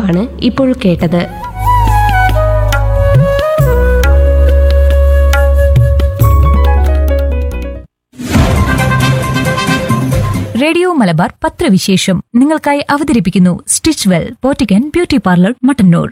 ഗാനമാണ് ഇപ്പോൾ കേട്ടത് റേഡിയോ മലബാർ പത്രവിശേഷം നിങ്ങൾക്കായി അവതരിപ്പിക്കുന്നു സ്റ്റിച്ച് വെൽ പോറ്റിക്കൻ ബ്യൂട്ടി പാർലർ മട്ടന്നൂർ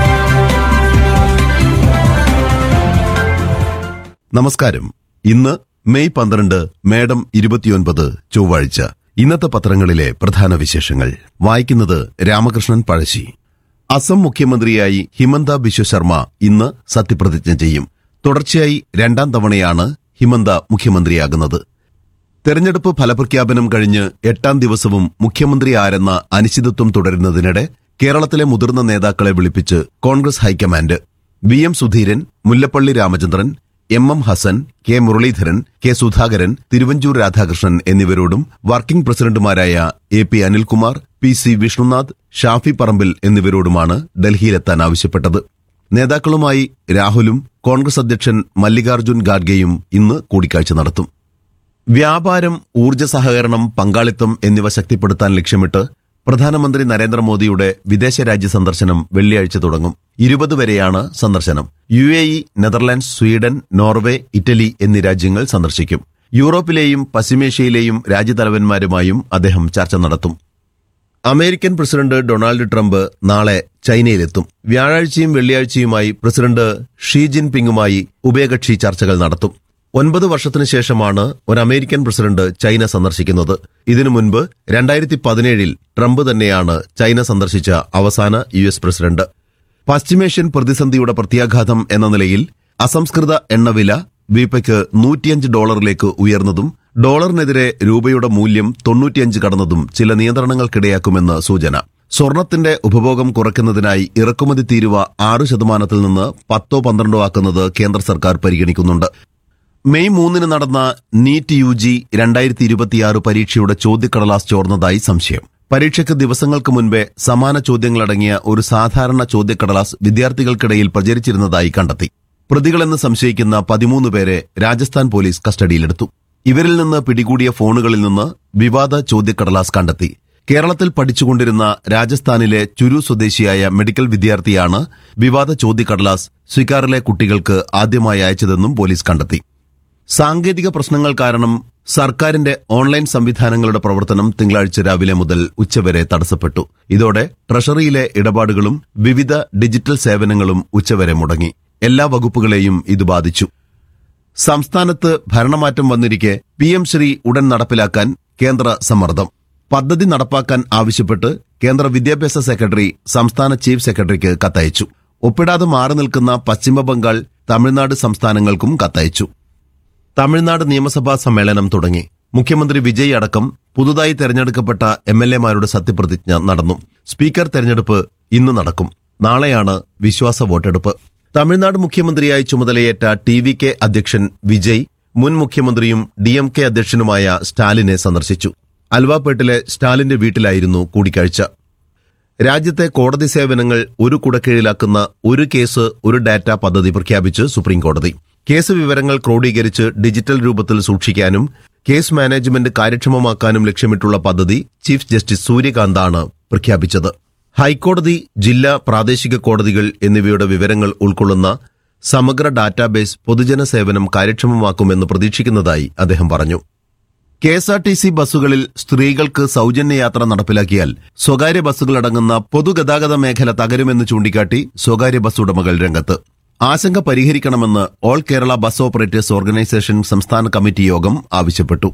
നമസ്കാരം ഇന്ന് മെയ് പന്ത്രണ്ട് മേഡം ഇരുപത്തിയൊൻപത് ചൊവ്വാഴ്ച ഇന്നത്തെ പത്രങ്ങളിലെ പ്രധാന വിശേഷങ്ങൾ വായിക്കുന്നത് രാമകൃഷ്ണൻ പഴശ്ശി അസം മുഖ്യമന്ത്രിയായി ഹിമന്ത ബിശ്വ ശർമ്മ ഇന്ന് സത്യപ്രതിജ്ഞ ചെയ്യും തുടർച്ചയായി രണ്ടാം തവണയാണ് ഹിമന്ത മുഖ്യമന്ത്രിയാകുന്നത് തെരഞ്ഞെടുപ്പ് ഫലപ്രഖ്യാപനം കഴിഞ്ഞ് എട്ടാം ദിവസവും മുഖ്യമന്ത്രി ആരെന്ന അനിശ്ചിതത്വം തുടരുന്നതിനിടെ കേരളത്തിലെ മുതിർന്ന നേതാക്കളെ വിളിപ്പിച്ച് Congress high command V M Sudheeran Mullappally Ramachandran M M Hassan K Muraleedharan K Sudhakaran Thiruvanchoor Radhakrishnan എന്നിവരോടും വർക്കിംഗ് പ്രസിഡന്റുമാരായ A P Anilkumar P C Vishnunath Shafi Parambil എന്നിവരോടുമാണ് ഡൽഹിയിലെത്താൻ ആവശ്യപ്പെട്ടത് നേതാക്കളുമായി രാഹുലും കോൺഗ്രസ് അധ്യക്ഷൻ മല്ലികാർജ്ജുൻ ഖാർഗെയും ഇന്ന് കൂടിക്കാഴ്ച നടത്തും വ്യാപാരം ഊർജ്ജ സഹകരണം പങ്കാളിത്തം എന്നിവ ശക്തിപ്പെടുത്താൻ ലക്ഷ്യമിട്ട് പ്രധാനമന്ത്രി നരേന്ദ്രമോദിയുടെ വിദേശ രാജ്യ സന്ദർശനം വെള്ളിയാഴ്ച തുടങ്ങും ഇരുപത് വരെയാണ് സന്ദർശനം U A E Netherlands Sweden Norway Italy എന്നീ രാജ്യങ്ങൾ സന്ദർശിക്കും യൂറോപ്പിലെയും പശ്ചിമേഷ്യയിലെയും രാജ്യതലവന്മാരുമായും അദ്ദേഹം ചർച്ച നടത്തും അമേരിക്കൻ പ്രസിഡന്റ് ഡൊണാൾഡ് ട്രംപ് നാളെ ചൈനയിലെത്തും വ്യാഴാഴ്ചയും വെള്ളിയാഴ്ചയുമായി പ്രസിഡന്റ് ഷീ ജിൻപിങ്ങുമായി ഉഭയകക്ഷി ചർച്ചകൾ നടത്തും ഒൻപത് വർഷത്തിനു ശേഷമാണ് ഒരു അമേരിക്കൻ പ്രസിഡന്റ് ചൈന സന്ദർശിക്കുന്നത് ഇതിനു മുൻപ് രണ്ടായിരത്തി പതിനേഴിൽ ട്രംപ് തന്നെയാണ് ചൈന സന്ദർശിച്ച അവസാന യു എസ് പ്രസിഡന്റ് പശ്ചിമേഷ്യൻ പ്രതിസന്ധിയുടെ പ്രത്യാഘാതം എന്ന നിലയിൽ അസംസ്കൃത എണ്ണവില വീപ്പയ്ക്ക് നൂറ്റിയഞ്ച് ഡോളറിലേക്ക് ഉയർന്നതും ഡോളറിനെതിരെ രൂപയുടെ മൂല്യം തൊണ്ണൂറ്റിയഞ്ച് കടന്നതും ചില നിയന്ത്രണങ്ങൾക്കിടയാക്കുമെന്ന് സൂചന സ്വർണത്തിന്റെ ഉപഭോഗം കുറയ്ക്കുന്നതിനായി ഇറക്കുമതി തീരുവ ആറ് ശതമാനത്തിൽ നിന്ന് പത്തോ പന്ത്രണ്ടോ ആക്കുന്നത് കേന്ദ്ര സർക്കാർ പരിഗണിക്കുന്നുണ്ട് മെയ് മൂന്നിന് നടന്ന നീറ്റ് യു ജി രണ്ടായിരത്തി ഇരുപത്തിയാറ് പരീക്ഷയുടെ ചോദ്യക്കടലാസ് ചോർന്നതായി സംശയം പരീക്ഷയ്ക്ക് ദിവസങ്ങൾക്ക് മുൻപേ സമാന ചോദ്യങ്ങളടങ്ങിയ ഒരു സാധാരണ ചോദ്യക്കടലാസ് വിദ്യാർത്ഥികൾക്കിടയിൽ പ്രചരിച്ചിരുന്നതായി കണ്ടെത്തി പ്രതികളെന്ന് സംശയിക്കുന്ന പതിമൂന്ന് പേരെ രാജസ്ഥാൻ പോലീസ് കസ്റ്റഡിയിലെടുത്തു ഇവരിൽ നിന്ന് പിടികൂടിയ ഫോണുകളിൽ നിന്ന് വിവാദ ചോദ്യക്കടലാസ് കണ്ടെത്തി കേരളത്തിൽ പഠിച്ചുകൊണ്ടിരുന്ന രാജസ്ഥാനിലെ ചുരു സ്വദേശിയായ മെഡിക്കൽ വിദ്യാർത്ഥിയാണ് വിവാദ ചോദ്യക്കടലാസ് സ്വിക്കാറിലെ കുട്ടികൾക്ക് ആദ്യമായി അയച്ചതെന്നും പോലീസ് കണ്ടെത്തി സാങ്കേതിക പ്രശ്നങ്ങൾ കാരണം സർക്കാരിന്റെ ഓൺലൈൻ സംവിധാനങ്ങളുടെ പ്രവർത്തനം തിങ്കളാഴ്ച രാവിലെ മുതൽ ഉച്ചവരെ തടസ്സപ്പെട്ടു ഇതോടെ ട്രഷറിയിലെ ഇടപാടുകളും വിവിധ ഡിജിറ്റൽ സേവനങ്ങളും ഉച്ചവരെ മുടങ്ങി എല്ലാ വകുപ്പുകളെയും ഇത് ബാധിച്ചു സംസ്ഥാനത്ത് ഭരണമാറ്റം വന്നിരിക്കെ പി എം ശ്രീ ഉടൻ നടപ്പിലാക്കാൻ കേന്ദ്ര സമ്മർദ്ദം പദ്ധതി നടപ്പാക്കാൻ ആവശ്യപ്പെട്ട് കേന്ദ്ര വിദ്യാഭ്യാസ സെക്രട്ടറി സംസ്ഥാന ചീഫ് സെക്രട്ടറിക്ക് കത്തയച്ചു ഒപ്പിടാതെ മാറി നിൽക്കുന്ന പശ്ചിമബംഗാൾ തമിഴ്നാട് സംസ്ഥാനങ്ങൾക്കും കത്തയച്ചു തമിഴ്നാട് നിയമസഭാ സമ്മേളനം തുടങ്ങി മുഖ്യമന്ത്രി വിജയ് അടക്കം പുതുതായി തെരഞ്ഞെടുക്കപ്പെട്ട എം എൽ എമാരുടെ സത്യപ്രതിജ്ഞ നടന്നു സ്പീക്കർ തെരഞ്ഞെടുപ്പ് ഇന്ന് നടക്കും നാളെയാണ് വിശ്വാസ വോട്ടെടുപ്പ് തമിഴ്നാട് മുഖ്യമന്ത്രിയായി ചുമതലയേറ്റ ടി വി കെ അധ്യക്ഷൻ വിജയ് മുൻ മുഖ്യമന്ത്രിയും ഡി എം കെ അധ്യക്ഷനുമായ സ്റ്റാലിനെ സന്ദർശിച്ചു അൽവാപേട്ടിലെ സ്റ്റാലിന്റെ വീട്ടിലായിരുന്നു കൂടിക്കാഴ്ച രാജ്യത്തെ കോടതി സേവനങ്ങൾ ഒരു കുടക്കീഴിലാക്കുന്ന ഒരു കേസ് ഒരു ഡാറ്റ പദ്ധതി പ്രഖ്യാപിച്ച് സുപ്രീംകോടതി കേസ് വിവരങ്ങൾ ക്രോഡീകരിച്ച് ഡിജിറ്റൽ രൂപത്തിൽ സൂക്ഷിക്കാനും കേസ് മാനേജ്മെന്റ് കാര്യക്ഷമമാക്കാനും ലക്ഷ്യമിട്ടുള്ള പദ്ധതി ചീഫ് ജസ്റ്റിസ് സൂര്യകാന്താണ് പ്രഖ്യാപിച്ചത് ഹൈക്കോടതി ജില്ലാ പ്രാദേശിക കോടതികൾ എന്നിവയുടെ വിവരങ്ങൾ ഉൾക്കൊള്ളുന്ന സമഗ്ര ഡാറ്റാബേസ് പൊതുജന സേവനം കാര്യക്ഷമമാക്കുമെന്ന് പ്രതീക്ഷിക്കുന്നതായി അദ്ദേഹം പറഞ്ഞു K S R T C ബസ്സുകളിൽ സ്ത്രീകൾക്ക് സൗജന്യ യാത്ര നടപ്പിലാക്കിയാൽ സ്വകാര്യ ബസ്സുകളടങ്ങുന്ന പൊതുഗതാഗത മേഖല തകരുമെന്ന് ചൂണ്ടിക്കാട്ടി സ്വകാര്യ ബസ് ഉടമകൾ രംഗത്ത് ആശങ്ക പരിഹരിക്കണമെന്ന് all Kerala bus operators organisation സംസ്ഥാന കമ്മിറ്റി യോഗം ആവശ്യപ്പെട്ടു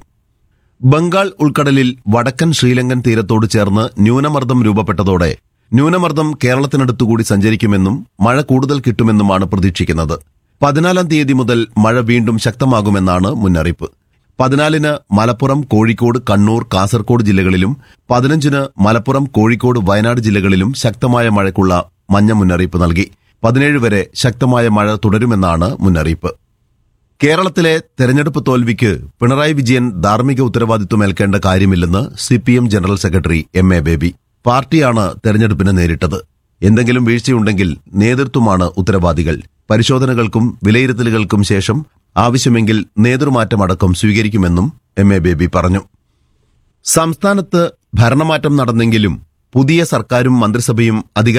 ബംഗാൾ ഉൾക്കടലിൽ വടക്കൻ ശ്രീലങ്കൻ തീരത്തോട് ചേർന്ന് ന്യൂനമർദ്ദം രൂപപ്പെട്ടതോടെ ന്യൂനമർദ്ദം കേരളത്തിനടുത്തുകൂടി സഞ്ചരിക്കുമെന്നും മഴ കൂടുതൽ കിട്ടുമെന്നുമാണ് പ്രതീക്ഷിക്കുന്നത് പതിനാലാം തീയതി മുതൽ മഴ വീണ്ടും ശക്തമാകുമെന്നാണ് മുന്നറിയിപ്പ് പതിനാലിന് മലപ്പുറം കോഴിക്കോട് കണ്ണൂർ കാസർകോട് ജില്ലകളിലും പതിനഞ്ചിന് മലപ്പുറം കോഴിക്കോട് വയനാട് ജില്ലകളിലും ശക്തമായ മഴയ്ക്കുള്ള മഞ്ഞ മുന്നറിയിപ്പ് നൽകി പതിനേഴ് വരെ ശക്തമായ മഴ തുടരുമെന്നാണ് മുന്നറിയിപ്പ് കേരളത്തിലെ തെരഞ്ഞെടുപ്പ് തോൽവിക്ക് പിണറായി വിജയൻ ധാർമ്മിക ഉത്തരവാദിത്വം ഏൽക്കേണ്ട കാര്യമില്ലെന്ന് CPM general secretary M A Baby പാർട്ടിയാണ് തെരഞ്ഞെടുപ്പിനെ നേരിട്ടത് എന്തെങ്കിലും വീഴ്ചയുണ്ടെങ്കിൽ നേതൃത്വമാണ് ഉത്തരവാദികൾ പരിശോധനകൾക്കും വിലയിരുത്തലുകൾക്കും ശേഷം ആവശ്യമെങ്കിൽ നേതൃമാറ്റമടക്കം സ്വീകരിക്കുമെന്നും എം എ ബേബി പറഞ്ഞു സംസ്ഥാനത്ത് ഭരണമാറ്റം നടന്നെങ്കിലും പുതിയ സർക്കാരും മന്ത്രിസഭയും അധികാര